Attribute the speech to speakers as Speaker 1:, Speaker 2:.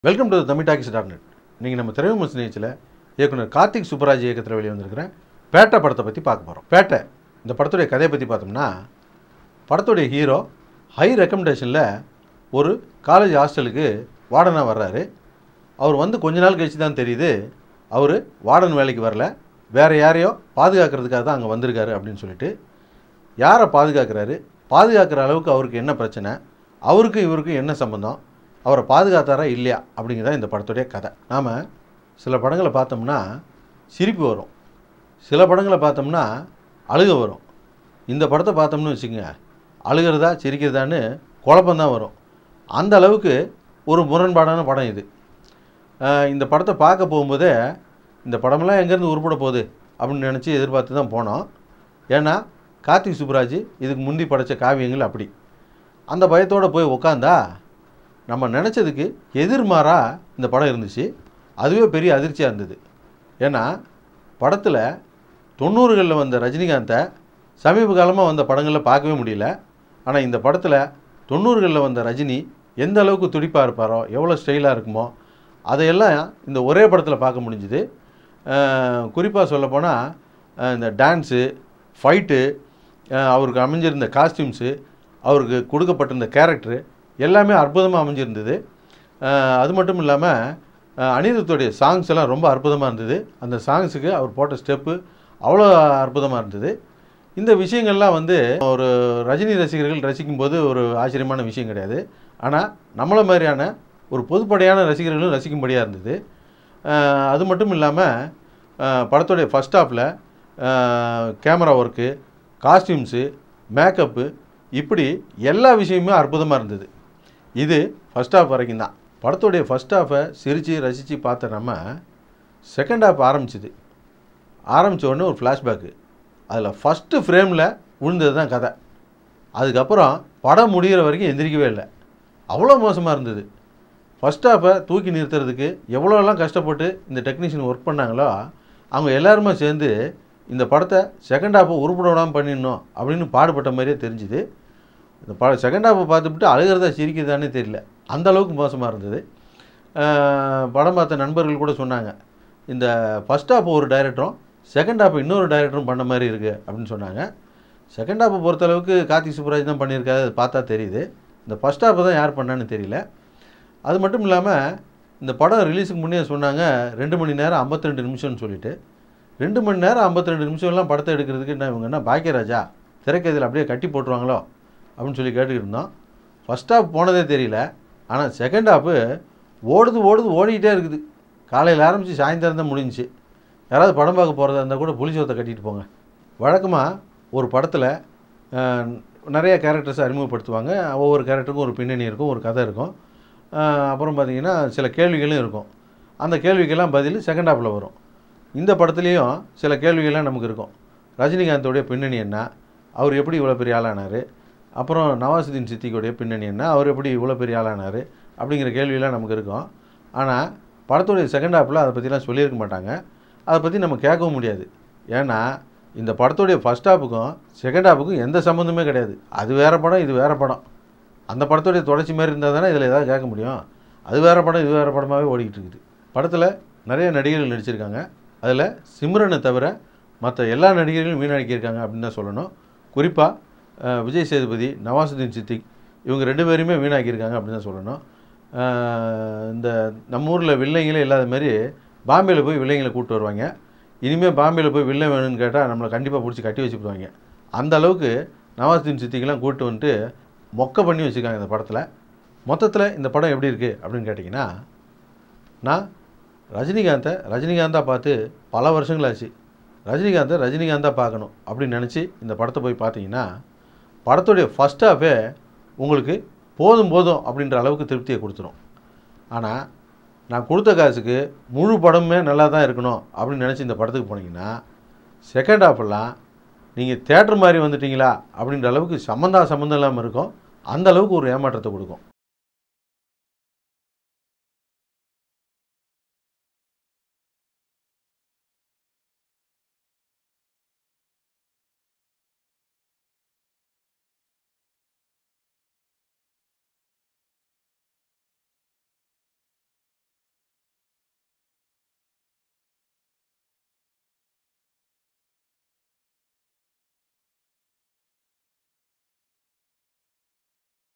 Speaker 1: welcome to Tamil talkies dot net நீங்கள் நம்ம திரைவிமர்சன நிகழ்ச்சியில் இயக்குனர் கார்த்திக் சுப்பராஜ் இயக்கத்தில் வெளியே வந்திருக்கிற பேட்டை படத்தை பற்றி பார்க்க போகிறோம் பேட்டை இந்த படத்துடைய கதையை பற்றி பார்த்தோம்னா படத்துடைய ஹீரோ ஹை ரெக்கமெண்டேஷனில் ஒரு காலேஜ் ஹாஸ்டலுக்கு வார்டனாக வர்றாரு அவர் வந்து கொஞ்ச நாள் கழிச்சு தான் தெரியுது அவர் வார்டன் வேலைக்கு வரல வேறு யாரையோ பாதுகாக்கிறதுக்காக தான் அங்கே வந்திருக்காரு அப்படின்னு சொல்லிட்டு யாரை பாதுகாக்கிறாரு பாதுகாக்கிற அளவுக்கு அவருக்கு என்ன பிரச்சனை அவருக்கும் இவருக்கும் என்ன சம்பந்தம் அவரை பாதுகாத்தாரா இல்லையா அப்படிங்கிறத இந்த படத்துடைய கதை நாம் சில படங்களை பார்த்தோம்னா சிரிப்பு வரும் சில படங்களை பார்த்தோம்னா அழுக வரும் இந்த படத்தை பார்த்தோம்னு வச்சுக்கோங்க அழுகிறதா சிரிக்கிறதான்னு குழப்பம்தான் வரும் அந்த அளவுக்கு ஒரு முரண்பாடான படம் இது அஹ் இந்த படத்தை பார்க்க போகும்போதே இந்த படமெல்லாம் எங்கேருந்து உருப்பட போகுது அப்படின்னு நினச்சி எதிர்பார்த்து தான் போனோம் ஏன்னா கார்த்திக் சுப்புராஜ் இதுக்கு முந்தி படைத்த காவியங்கள் அப்படி அந்த பயத்தோடு போய் உக்காந்தா நம்ம நினச்சதுக்கு எதிர்மாறாக இந்த படம் இருந்துச்சு அதுவே பெரிய அதிர்ச்சியாக இருந்தது ஏன்னா படத்தில் தொண்ணூறுகளில் வந்த ரஜினிகாந்தை சமீப காலமாக வந்த படங்களில் பார்க்கவே முடியல ஆனால் இந்த படத்தில் தொண்ணூறுகளில் வந்த ரஜினி எந்த அளவுக்கு துடிப்பாக இருப்பாரோ எவ்வளோ ஸ்டைலாக இருக்குமோ அதையெல்லாம் இந்த ஒரே படத்தில் பார்க்க முடிஞ்சுது குறிப்பாக சொல்லப்போனால் இந்த டான்ஸு ஃபைட்டு அவருக்கு அமைஞ்சிருந்த காஸ்டியூம்ஸு அவருக்கு கொடுக்கப்பட்டிருந்த கேரக்டரு எல்லாமே அற்புதமாக அமைஞ்சிருந்தது அஹ் அது மட்டும் இல்லாமல் அனிருத்துடைய சாங்ஸ் எல்லாம் ரொம்ப அற்புதமாக இருந்தது அந்த சாங்ஸுக்கு அவர் போட்ட ஸ்டெப்பு அவ்வளோ அற்புதமாக இருந்தது இந்த விஷயங்கள்லாம் வந்து ஒரு ரஜினி ரசிகர்கள் ரசிக்கும்போது ஒரு ஆச்சரியமான விஷயம் கிடையாது ஆனால் நம்மளை மாதிரியான ஒரு பொதுப்படையான ரசிகர்களும் ரசிக்கும்படியாக இருந்தது அஹ் அது மட்டும் இல்லாமல் படத்துடைய ஃபஸ்ட் ஹாஃபில் கேமரா ஒர்க்கு காஸ்டியூம்ஸு மேக்கப்பு இப்படி எல்லா விஷயமுமே அற்புதமாக இருந்தது இது ஃபஸ்ட் ஹாஃப் வரைக்கும் தான் படத்துடைய ஃபஸ்ட் ஹாஃபை சிரித்து ரசித்து பார்த்த நம்ம செகண்ட் ஹாஃப் ஆரம்பிச்சுது ஆரம்பித்த உடனே ஒரு ஃப்ளாஷ்பேக்கு அதில் ஃபஸ்ட்டு ஃப்ரேமில் விழுந்தது தான் கதை அதுக்கப்புறம் படம் முடிகிற வரைக்கும் எந்திரிக்கவே இல்லை அவ்வளோ மோசமாக இருந்தது ஃபஸ்ட் ஹாஃபை தூக்கி நிறுத்துறதுக்கு எவ்வளோலாம் கஷ்டப்பட்டு இந்த டெக்னீஷியன் ஒர்க் பண்ணாங்களோ அவங்க எல்லாருமே சேர்ந்து இந்த படத்தை செகண்ட் ஹாஃபை உருப்பட விடாமல் பண்ணிடணும் அப்படின்னு பாடுபட்ட மாதிரியே தெரிஞ்சுது இந்த ப செகண்ட் ஹாஃபை பார்த்துவிட்டு அழுகிறதா சிரிக்கிறதானே தெரியல அந்த அளவுக்கு மோசமாக இருந்தது அஹ் படம் பார்த்த நண்பர்கள் கூட சொன்னாங்க இந்த ஃபஸ்ட் ஹாஃப் ஒரு டைரக்டரும் செகண்ட் ஹாஃப் இன்னொரு டைரக்டரும் பண்ண மாதிரி இருக்குது அப்படின்னு சொன்னாங்க செகண்ட் ஹாஃபை பொறுத்தளவுக்கு கார்த்திக் சுப்ராஜ் தான் பண்ணியிருக்காரு அது பார்த்தா தெரியுது இந்த ஃபஸ்ட் ஹாஃபை தான் யார் பண்ணான்னு தெரியல அது மட்டும் இல்லாமல் இந்த படம் ரிலீஸுக்கு முன்னே சொன்னாங்க ரெண்டு மணி நேரம் 52 நிமிஷம்னு சொல்லிட்டு ரெண்டு மணி நேரம் 52 நிமிஷம்லாம் படத்தை எடுக்கிறதுக்கு என்ன இவங்க என்ன பாக்கியராஜா திரைக்கதையில் அப்படியே கட்டி போட்டுருவாங்களோ அப்படின்னு சொல்லி கேட்டுக்கிட்டு இருந்தோம் ஃபஸ்ட் ஹாஃப் போனதே தெரியல ஆனால் செகண்ட் ஹாஃபு ஓடுது ஓடுது ஓடிக்கிட்டே இருக்குது காலையில் ஆரம்பித்து சாயந்தரம் தான் முடிஞ்சுச்சு யாராவது படம் பார்க்க போகிறதா இருந்தால் கூட புளிச்சோத்தை கட்டிட்டு போங்க வழக்கமாக ஒரு படத்தில் நிறைய கேரக்டர்ஸை அறிமுகப்படுத்துவாங்க ஒவ்வொரு கேரக்டருக்கும் ஒரு பின்னணி இருக்கும் ஒரு கதை இருக்கும் அஹ் அப்புறம் பார்த்திங்கன்னா சில கேள்விகளும் இருக்கும் அந்த கேள்விக்கெல்லாம் பதில் செகண்ட் ஹாஃபில் வரும் இந்த படத்துலேயும் சில கேள்விகள்லாம் நமக்கு இருக்கும் ரஜினிகாந்தோடைய பின்னணி என்ன அவர் எப்படி இவ்வளோ பெரிய ஆளானார் அப்புறம் நவாசுதீன் சித்திக்குடைய பின்னணி என்ன அவர் எப்படி இவ்வளோ பெரிய ஆளானார் அப்படிங்கிற கேள்வியெல்லாம் நமக்கு இருக்கும் ஆனால் படத்துடைய செகண்ட் ஹாஃபில் அதை பற்றிலாம் சொல்லியிருக்க மாட்டாங்க அதை பற்றி நம்ம கேட்கவும் முடியாது ஏன்னா இந்த படத்துடைய ஃபஸ்ட் ஹாஃபுக்கும் செகண்ட் ஹாஃபுக்கும் எந்த சம்மந்தமே கிடையாது அது வேறு படம் இது வேறு படம் அந்த படத்துடைய தொடர்ச்சி மாதிரி இருந்தால் தானே இதில் ஏதாவது கேட்க முடியும் அது வேறு படம் இது வேறு படமாகவே ஓடிக்கிட்டு இருக்குது படத்தில் நிறைய நடிகர்கள் நடிச்சிருக்காங்க அதில் சிம்ரனை தவிர மற்ற எல்லா நடிகர்களும் வீணடிக்கியிருக்காங்க அப்படின்னு தான் சொல்லணும் குறிப்பாக விஜய் சேதுபதி நவாசுதீன் சித்திக் இவங்க ரெண்டு பேருமே வீணாக்கியிருக்காங்க அப்படின்னு தான் சொல்லணும் அஹ் இந்த நம்ம ஊரில் வில்லைங்களே இல்லாத மாதிரி பாம்பேயில் போய் வில்லைங்களை கூப்பிட்டு வருவாங்க இனிமேல் பாம்பேயில் போய் வில்லை வேணும்னு கேட்டால் நம்மளை கண்டிப்பாக பிடிச்சி கட்டி வச்சுருவாங்க அந்த அளவுக்கு நவாசுதீன் சித்திக்கெல்லாம் கூப்பிட்டு வந்துட்டு மொக்க பண்ணி வச்சுருக்காங்க இந்த படத்தில் மொத்தத்தில் இந்த படம் எப்படி இருக்குது அப்படின்னு கேட்டிங்கன்னா நான் ரஜினிகாந்தை ரஜினிகாந்தாக பார்த்து பல வருஷங்களாச்சு ரஜினிகாந்தை ரஜினிகாந்தாக பார்க்கணும் அப்படின்னு நினச்சி இந்த படத்தை போய் பார்த்தீங்கன்னா படத்துடைய ஃபஸ்ட் ஹாஃபே உங்களுக்கு போதும் போதும் அப்படின்ற அளவுக்கு திருப்தியை கொடுத்துரும் ஆனால் நான் கொடுத்த காசுக்கு முழு படமுமே நல்லா தான் இருக்கணும் அப்படின்னு நினச்சி இந்த படத்துக்கு போனீங்கன்னா செகண்ட் ஹாஃபெல்லாம் நீங்கள் தேட்டர் மாதிரி வந்துட்டீங்களா அப்படின்ற அளவுக்கு சம்மந்தா சம்மந்தம் இல்லாமல் இருக்கும் அந்த அளவுக்கு ஒரு ஏமாற்றத்தை கொடுக்கும்